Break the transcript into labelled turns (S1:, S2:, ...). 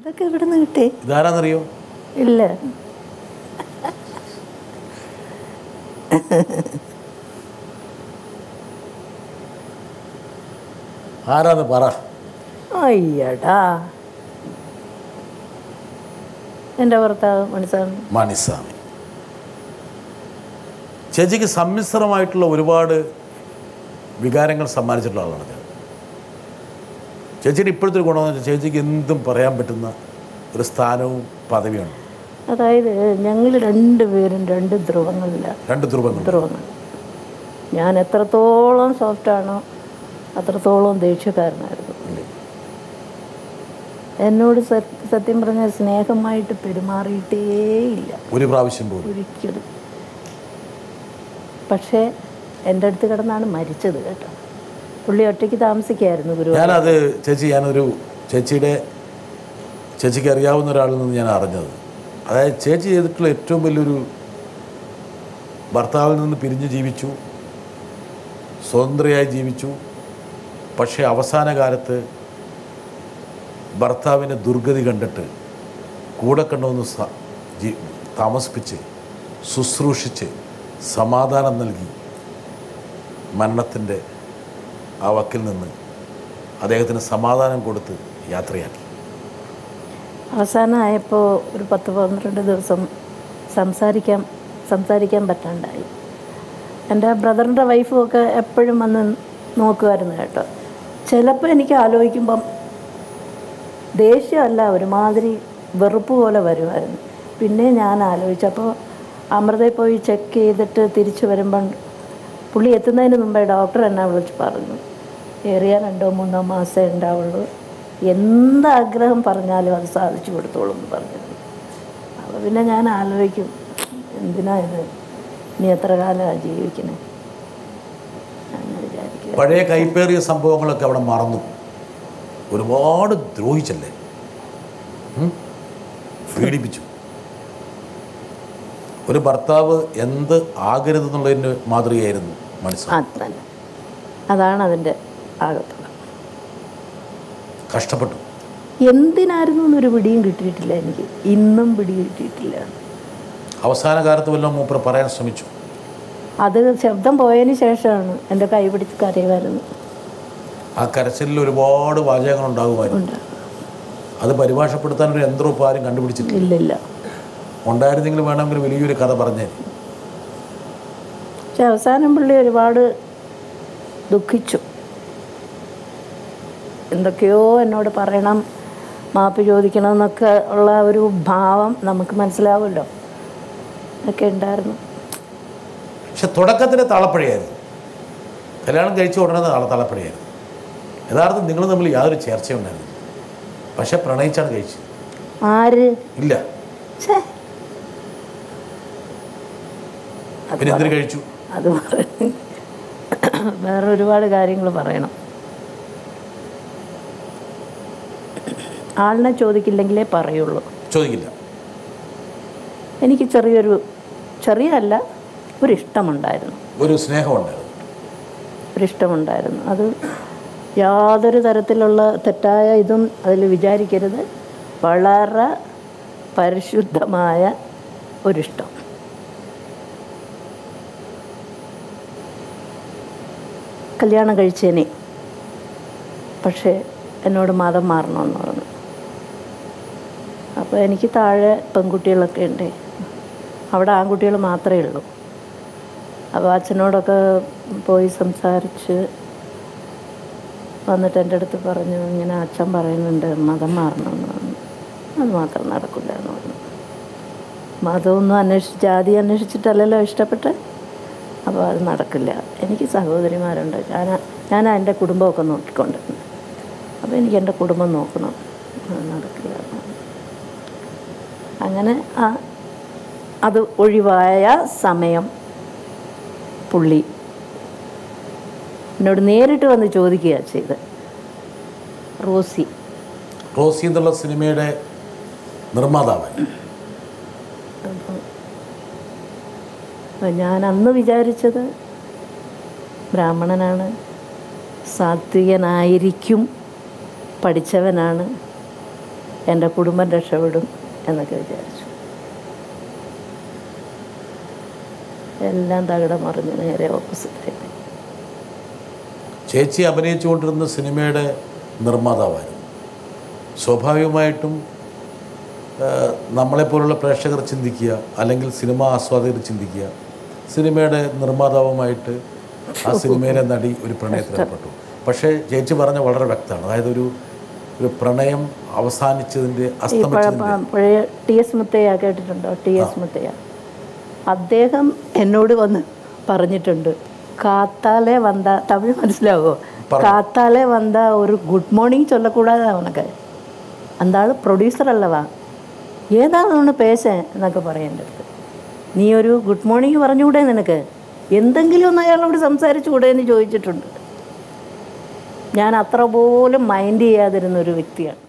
S1: ഇതൊക്കെ ഇവിടെ നിന്ന് കിട്ടി
S2: ഇതാരാന്നറിയോ
S1: ഇല്ല
S2: ആരാന്ന് പറ
S1: അയ്യടാ എൻ്റെ ഭർത്താവ് മണിസ്വാമി
S2: മണിസ്വാമി ചേച്ചിക്ക് സമ്മിശ്രമായിട്ടുള്ള ഒരുപാട് വികാരങ്ങൾ സമ്മാനിച്ചിട്ടുള്ള ആളാണ് ഞാൻ ചേച്ചിയുടെ ഇപ്പോഴത്തെ ഒരു ഗുണമെന്ന് വെച്ചാൽ ചേച്ചിക്ക് എന്തും പറയാൻ പറ്റുന്ന ഒരു സ്ഥാനവും പദവിയാണ്
S1: അതായത് ഞങ്ങൾ രണ്ടുപേരും രണ്ട് ധ്രുവങ്ങളിലാണ്
S2: രണ്ട് ധ്രുവങ്ങൾ
S1: ധ്രുവങ്ങൾ ഞാൻ എത്രത്തോളം സോഫ്റ്റാണോ അത്രത്തോളം ദേഷ്യക്കാരനായിരുന്നു എന്നോട് സത്- സത്യം പറഞ്ഞാൽ സ്നേഹമായിട്ട് പെരുമാറിയിട്ടേയില്ല
S2: ഒരു പ്രാവശ്യം പോലും
S1: ഒരിക്കലും പക്ഷേ എൻ്റെ അടുത്ത് കിടന്നാണ് മരിച്ചത് കേട്ടോ പുള്ളി ഒറ്റയ്ക്ക് താമസിക്കായിരുന്നു ഗുരു
S2: ഞാനത് ചേച്ചി ഞാനൊരു ചേച്ചിയുടെ ചേച്ചിക്ക് അറിയാവുന്ന ഒരാളിൽ നിന്ന് ഞാൻ അറിഞ്ഞത് അതായത് ചേച്ചി ചെയ്തിട്ടുള്ള ഏറ്റവും വലിയൊരു ഭർത്താവിൽ നിന്ന് പിരിഞ്ഞ് ജീവിച്ചു സ്വതന്ത്രയായി ജീവിച്ചു പക്ഷേ അവസാന കാലത്ത് ഭർത്താവിൻ്റെ ദുർഗതി കണ്ടിട്ട് കൂടെ കണ്ടുവന്ന് സ ജീ താമസിപ്പിച്ച് ശുശ്രൂഷിച്ച് സമാധാനം നൽകി മരണത്തിൻ്റെ ആ വക്കിൽ നിന്ന് അദ്ദേഹത്തിന് സമാധാനം കൊടുത്ത് യാത്രയാക്കി
S1: അവസാനമായപ്പോൾ ഒരു പത്ത് പന്ത്രണ്ട് ദിവസം സംസാരിക്കാൻ സംസാരിക്കാൻ പറ്റാണ്ടായി എൻ്റെ ബ്രദറിൻ്റെ വൈഫും ഒക്കെ എപ്പോഴും വന്ന് നോക്കുമായിരുന്നു കേട്ടോ ചിലപ്പോൾ എനിക്ക് ആലോചിക്കുമ്പം ദേഷ്യമല്ല ഒരുമാതിരി വെറുപ്പ് പോലെ വരുമായിരുന്നു പിന്നെ ഞാൻ ആലോചിച്ചപ്പോൾ അമൃതയിൽ പോയി ചെക്ക് ചെയ്തിട്ട് തിരിച്ചു വരുമ്പം പുള്ളി എത്തുന്നതിന് മുമ്പേ ഡോക്ടർ എന്നെ വിളിച്ച് പറഞ്ഞു ഏറിയ രണ്ടോ മൂന്നോ മാസമേ ഉണ്ടാവുള്ളൂ എന്ത് ആഗ്രഹം പറഞ്ഞാലും അത് സാധിച്ചു കൊടുത്തോളൂ എന്ന് പറഞ്ഞിരുന്നു അപ്പോൾ പിന്നെ ഞാൻ ആലോചിക്കും എന്തിനാ ഇത് ഇനി എത്ര കാലമാണ് ജീവിക്കണേ എന്ന് വിചാരിക്കും
S2: പഴയ കൈപ്പേറിയ സംഭവങ്ങളൊക്കെ അവിടെ മറന്നു ഒരുപാട് ദ്രോഹിച്ചല്ലേ ഉം? പീഡിപ്പിച്ചു ഒരു ഭർത്താവ് എന്ത് ആകരുതെന്നുള്ളതിൻ്റെ മാതൃകയായിരുന്നു മനസ്സിലാക്കി
S1: അത് തന്നെ അതാണ് അതിൻ്റെ ആകത്തുക
S2: കഷ്ടപ്പെട്ടു
S1: എന്തിനായിരുന്നു എന്നൊരു പിടിയും കിട്ടിയിട്ടില്ല എനിക്ക് ഇന്നും പിടി കിട്ടിയിട്ടില്ല
S2: അവസാന കാലത്ത് വല്ലതും മൂപ്പർ പറയാൻ ശ്രമിച്ചു
S1: അത് ശബ്ദം പോയതിന് ശേഷമാണ് എൻ്റെ കൈ പിടിച്ച് കരയുമായിരുന്നു
S2: ആ കരച്ചിലിൽ ഒരുപാട് വാചകങ്ങൾ ഉണ്ടാകുമായിരുന്നു
S1: ഉണ്ട്
S2: അത് പരിഭാഷപ്പെടുത്താൻ ഒരു യന്ത്രം ഇപ്പോൾ ആരും കണ്ടുപിടിച്ചിട്ടില്ല
S1: ഇല്ലില്ല
S2: ഉണ്ടായിരുന്നെങ്കിൽ വേണമെങ്കിൽ വലിയൊരു കഥ പറഞ്ഞേ
S1: പക്ഷെ അവസാനം പുള്ളി ഒരുപാട് ദുഃഖിച്ചു എന്തൊക്കെയോ എന്നോട് പറയണം മാപ്പ് ചോദിക്കണം എന്നൊക്കെ ഉള്ള ഒരു ഭാവം നമുക്ക് മനസ്സിലാവുമല്ലോ ഒക്കെ ഉണ്ടായിരുന്നു
S2: പക്ഷെ തുടക്കത്തിൽ താളപ്പഴയായിരുന്നു കല്യാണം കഴിച്ച ഉടനെ താള താളപ്പഴയായിരുന്നു യഥാർത്ഥം നിങ്ങൾ തമ്മിൽ യാതൊരു ചേർച്ചയും ഉണ്ടായിരുന്നു പക്ഷെ പ്രണയിച്ചാണ് കഴിച്ചത്
S1: ആര്
S2: ഇല്ല
S1: ഛേ
S2: പിന്നെ എന്തിനു കഴിച്ചു
S1: അത് പറ- വേറെ ഒരുപാട് കാര്യങ്ങൾ പറയണം ആളിനെ ചോദിക്കില്ലെങ്കിലേ പറയുള്ളൂ
S2: ചോദിക്കില്ല
S1: എനിക്ക് ചെറിയൊരു ചെറിയല്ല ഒരു ഇഷ്ടമുണ്ടായിരുന്നു
S2: ഒരു സ്നേഹമുണ്ടായിരുന്നു
S1: ഒരു ഇഷ്ടമുണ്ടായിരുന്നു അത് യാതൊരു തരത്തിലുള്ള തെറ്റായ ഇതും അതിൽ വിചാരിക്കരുത് വളരെ പരിശുദ്ധമായ ഒരിഷ്ടം കല്യാണം കഴിച്ചേനെ പക്ഷേ എന്നോട് മതം മാറണമെന്ന് പറഞ്ഞു അപ്പോൾ എനിക്ക് താഴെ പെൺകുട്ടികളൊക്കെ ഉണ്ട് അവിടെ ആൺകുട്ടികൾ മാത്രമേ ഉള്ളൂ അപ്പോൾ അച്ഛനോടൊക്കെ പോയി സംസാരിച്ച് വന്നിട്ട് എൻ്റെ അടുത്ത് പറഞ്ഞു ഇങ്ങനെ അച്ഛൻ പറയുന്നുണ്ട് മതം മാറണമെന്ന് പറഞ്ഞു അത് മാത്രം നടക്കില്ല എന്ന് പറഞ്ഞു മതമൊന്നും അന്വേഷിച്ച് ജാതി അന്വേഷിച്ചിട്ടല്ലല്ലോ ഇഷ്ടപ്പെട്ട് അപ്പോൾ അത് നടക്കില്ല എനിക്ക് സഹോദരിമാരുണ്ട് ഞാൻ ഞാൻ എൻ്റെ കുടുംബമൊക്കെ നോക്കിക്കൊണ്ടിരുന്നു അപ്പോൾ എനിക്ക് എൻ്റെ കുടുംബം നോക്കണം അത് നടക്കില്ല എന്ന് പറഞ്ഞു. അങ്ങനെ ആ അത് ഒഴിവായ സമയം പുള്ളി എന്നോട് നേരിട്ട് വന്ന് ചോദിക്കുക ചെയ്ത് റോസി
S2: റോസി എന്നുള്ള സിനിമയുടെ നിർമ്മാതാവ്
S1: അപ്പോൾ ഞാൻ അന്ന് വിചാരിച്ചത് ബ്രാഹ്മണനാണ് സാത്വികനായിരിക്കും പഠിച്ചവനാണ് എൻ്റെ കുടുംബം രക്ഷപ്പെടും എന്നൊക്കെ വിചാരിച്ചു എല്ലാം തകിടം മറിഞ്ഞ് നേരെ ഓപ്പോസിറ്റായി
S2: ചേച്ചി അഭിനയിച്ചുകൊണ്ടിരുന്ന സിനിമയുടെ നിർമ്മാതാവായിരുന്നു സ്വാഭാവികമായിട്ടും ആ, നമ്മളെപ്പോലുള്ള പ്രേക്ഷകർ ചിന്തിക്കുക അല്ലെങ്കിൽ സിനിമ ആസ്വാദകർ ചിന്തിക്കുക സിനിമയുടെ നിർമ്മാതാവുമായിട്ട് ആ സിനിമയിലെ നടി ഒരു പ്രണയത്തിലേർപ്പെട്ടു പക്ഷേ ചേച്ചി പറഞ്ഞ വളരെ വ്യക്തമാണ് അതായത് ഒരു ഒരു പ്രണയം അവസാനിച്ചതിൻ്റെ അസ്തമിച്ചതിൻ്റെ
S1: പഴയ ടി എസ് മുത്തയ്യ കേട്ടിട്ടുണ്ടോ ടി എസ് മുത്തയ്യ അദ്ദേഹം എന്നോട് വന്ന് പറഞ്ഞിട്ടുണ്ട് കാത്താലെ വന്ന തമിഴ് മനസ്സിലാവോ കാത്താലെ വന്ന ഒരു ഗുഡ് മോർണിംഗ് ചൊല്ലക്കൂടാതെ അവനക്ക് അന്താള് പ്രൊഡ്യൂസർ അല്ലവാ ഏതാണ് അവന് പേശൻ എന്നൊക്കെ പറയേണ്ടത് നീ ഒരു ഗുഡ് മോർണിംഗ് പറഞ്ഞുകൂടെ നിനക്ക് എന്തെങ്കിലും ഒന്ന് അയാളോട് സംസാരിച്ചുകൂടെ എന്ന് ചോദിച്ചിട്ടുണ്ട് ഞാൻ അത്ര പോലും മൈൻഡ് ചെയ്യാതിരുന്ന ഒരു വ്യക്തിയാണ്